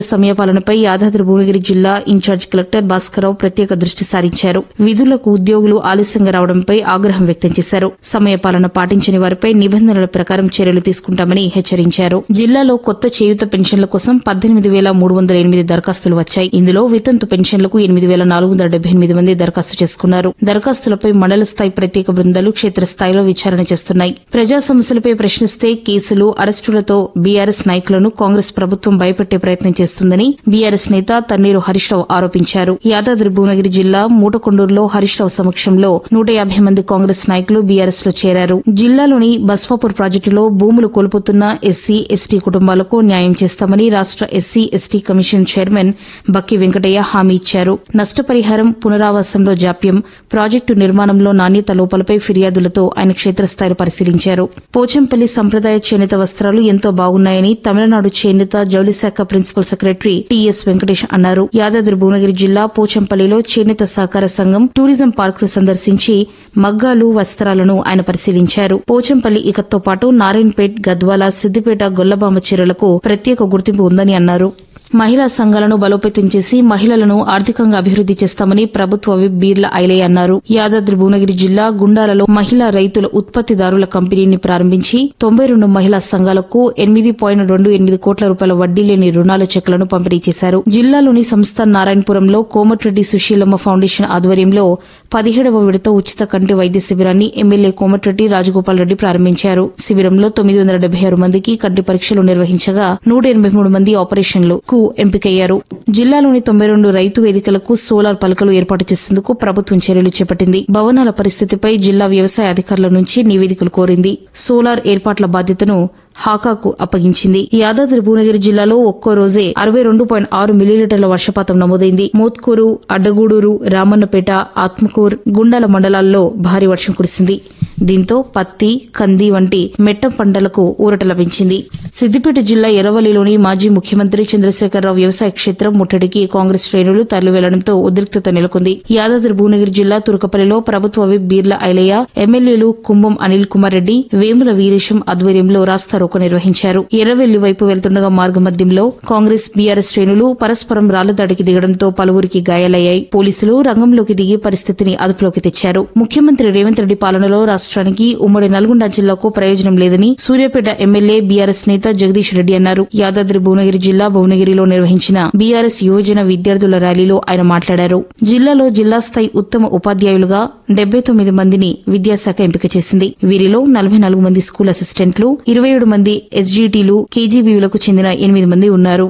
సమయపాలనపై యాదాద్రి భువనగిరి జిల్లా incharge collector Bhaskara Rao ప్రత్యేక దృష్టి సారించారు విధులకు ఉద్యోగులు ఆలస్యంగా రావడంపై ఆగ్రహం వ్యక్తం చేశారు సమయపాలన పాటించని వారిపై నిబంధనల ప్రకారం చర్యలు తీసుకుంటామని హెచ్చరించారు జిల్లాలో కొత్త చేయూత పెన్షన్ల కోసం పద్దెనిమిది వేల మూడు వందల ఎనిమిది దరఖాస్తులు వచ్చాయి ఇందులో వితంతు పెన్షన్లకు ఎనిమిది వేల నాలుగు వందల డెబ్బై ఎనిమిది మంది దరఖాస్తు చేసుకున్నారు దరఖాస్తులపై మండల స్థాయి ప్రత్యేక బృందాలు క్షేత్రస్థాయిలో విచారణ చేస్తున్నాయి ప్రజా సమస్యలపై ప్రశ్నిస్తే కేసులు అరెస్టులతో బీఆర్ఎస్ నాయకులను కాంగ్రెస్ ప్రభుత్వం భయపెట్టే ప్రయత్నం చేస్తుందని బీఆర్ఎస్ నేత తన్నీరు హరీష్రావు ఆరోపించారు యాదాద్రి భువనగిరి జిల్లా మూటకొండూరులో హరీష్రావు సమక్షంలో నూట యాభై మంది కాంగ్రెస్ నాయకులు బీఆర్ఎస్ లో చేరారు జిల్లాలోని బస్వాపూర్ ప్రాజెక్టులో భూములు కోల్పోతున్న ఎస్సీ ఎస్టీ కుటుంబాలకు న్యాయం చేస్తామని రాష్ట SC ST commission chairman Bakki Venkataiah హామీ ఇచ్చారు నష్టపరిహారం పునరావాసంలో జాప్యం ప్రాజెక్టు నిర్మాణంలో నాణ్యత లోపాలపై ఫిర్యాదులతో ఆయన క్షేత్రస్థాయిలో పరిశీలించారు పోచంపల్లి సంప్రదాయ చేనేత వస్త్రాలు ఎంతో బాగున్నాయని తమిళనాడు చేనేత జౌళి శాఖ ప్రిన్సిపల్ సెక్రటరీ టీఎస్ వెంకటేష్ అన్నారు యాదాద్రి భువనగిరి జిల్లా పోచంపల్లిలో చేనేత సహకార సంఘం టూరిజం పార్కును సందర్శించి మగ్గాలు వస్త్రాలను ఆయన పరిశీలించారు పోచంపల్లి ఇకత్తో పాటు నారాయణపేట్ గద్వాల సిద్దిపేట గొల్లబామ చీరలకు ప్రత్యేక గుర్తింపు ఉందని అన్నారు మహిళా సంఘాలను బలోపేతం చేసి మహిళలను ఆర్థికంగా అభివృద్ది చేస్తామని ప్రభుత్వ విప్ బీర్ల ఐలయ్య అన్నారు యాదాద్రి భువనగిరి జిల్లా గుండాలలో మహిళా రైతుల ఉత్పత్తిదారుల కంపెనీని ప్రారంభించి తొంభై రెండు మహిళా సంఘాలకు ఎనిమిది పాయింట్ రెండు ఎనిమిది కోట్ల రూపాయల వడ్డీ లేని రుణాల చెక్కులను పంపిణీ చేశారు జిల్లాలోని సంస్థ నారాయణపురంలో కోమటిరెడ్డి సుశీలమ్మ ఫౌండేషన్ ఆధ్వర్యంలో పదిహేడవ విడత ఉచిత కంటి వైద్య శిబిరాన్ని ఎమ్మెల్యే కోమటిరెడ్డి రాజగోపాల్ రెడ్డి ప్రారంభించారు శిబిరంలో తొమ్మిది వందల డెబ్బై ఆరు మందికి కంటి పరీక్షలు నిర్వహించగా నూట ఎనబై మూడు మంది ఆపరేషన్లకు ఎంపికయ్యారు జిల్లాలోని తొంభై రెండు రైతు వేదికలకు సోలార్ పలకలు ఏర్పాటు చేసేందుకు ప్రభుత్వం చర్యలు చేపట్టింది భవనాల పరిస్థితిపై జిల్లా వ్యవసాయ అధికారుల నుంచి నివేదికలు కోరింది సోలార్ ఏర్పాట్ల బాధ్యతను హాకాకు అప్పగించింది యాదాద్రి భువనగిరి జిల్లాలో ఒక్కో రోజే అరవై రెండు పాయింట్ ఆరు మిల్లీలీటర్ల వర్షపాతం నమోదైంది మోత్కూరు అడ్డగూడూరు రామన్నపేట ఆత్మకూర్ గుండాల మండలాల్లో భారీ వర్షం కురిసింది దీంతో పత్తి కంది వంటి మెట్ట పంటలకు ఊరట లభించింది సిద్దిపేట జిల్లా ఎర్రవల్లిలోని మాజీ ముఖ్యమంత్రి చంద్రశేఖరరావు వ్యవసాయ క్షేత్రం ముట్టడికి కాంగ్రెస్ శ్రేణులు తరలి వెళ్లడంతో ఉద్రిక్తత నెలకొంది యాదాద్రి భువనగిరి జిల్లా తురకపల్లిలో ప్రభుత్వ విప్ బీర్ల ఐలయ్య ఎమ్మెల్యేలు కుంభం అనిల్ కుమార్ రెడ్డి వేముల వీరేశం ఆధ్వర్యంలో రాస్తారోకో నిర్వహించారు ఎర్రవెల్లి వైపు వెళ్తుండగా మార్గమధ్యంలో కాంగ్రెస్ బీఆర్ఎస్ శ్రేణులు పరస్పరం రాళ్లదాడికి దిగడంతో పలువురికి గాయాలయ్యాయి పోలీసులు రంగంలోకి దిగి పరిస్థితిని అదుపులోకి తెచ్చారు ముఖ్యమంత్రి రేవంత్ రెడ్డి పాలనలో రాష్ట్రానికి ఉమ్మడి నల్గొండ జిల్లాకు ప్రయోజనం లేదని సూర్యాపేట ఎమ్మెల్యే బీఆర్ఎస్ నేత జగదీష్ రెడ్డి అన్నారు యాదాద్రి భువనగిరి జిల్లా భువనగిరిలో నిర్వహించిన బీఆర్ఎస్ యువజన విద్యార్థుల ర్యాలీలో ఆయన మాట్లాడారు జిల్లాలో జిల్లా స్థాయి ఉత్తమ ఉపాధ్యాయులుగా డెబ్బై తొమ్మిది మందిని విద్యాశాఖ ఎంపిక చేసింది వీరిలో నలభై నాలుగు మంది స్కూల్ అసిస్టెంట్లు ఇరవై ఏడు మంది ఎస్జీటీలు కేజీబీలకు చెందిన ఎనిమిది మంది ఉన్నారు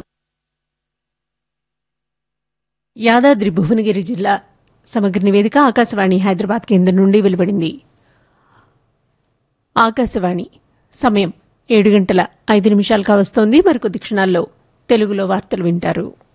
యాదాద్రి భువనగిరి జిల్లా సమగ్ర నివేదిక ఆకాశవాణి హైదరాబాద్ కేంద్రం నుండి వెలువడింది ఆకాశవాణి సమయం ఏడు గంటల ఐదు నిమిషాలుగా వస్తోంది మరికొద్ది క్షణాల్లో తెలుగులో వార్తలు వింటారు